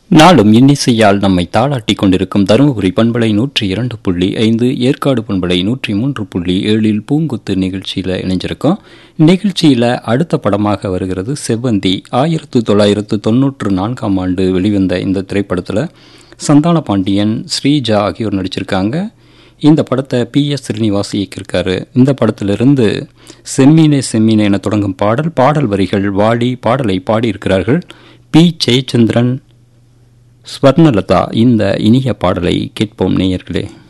நாளும் இன்னிசையால் நம்மை தாளாட்டிக் கொண்டிருக்கும் தருமபுரி பண்பலை நூற்றி இரண்டு புள்ளி ஐந்து ஏற்காடு பண்பலை நூற்றி மூன்று புள்ளி ஏழில் பூங்குத்து நிகழ்ச்சியில் இணைஞ்சிருக்கோம் நிகழ்ச்சியில் அடுத்த படமாக வருகிறது செவ்வந்தி ஆயிரத்து தொள்ளாயிரத்து தொன்னூற்று நான்காம் ஆண்டு வெளிவந்த இந்த திரைப்படத்தில் சந்தான பாண்டியன் ஸ்ரீஜா ஆகியோர் நடிச்சிருக்காங்க இந்த படத்தை பி எஸ் ஸ்ரீனிவாஸ் இயக்கியிருக்காரு இந்த படத்திலிருந்து செம்மீனே செம்மீனே என தொடங்கும் பாடல் பாடல் வரிகள் வாடி பாடலை பாடியிருக்கிறார்கள் பி ஜெயச்சந்திரன் ஸ்வர்ணலதா இந்த இனிய பாடலை கேட்போம் நேயர்களே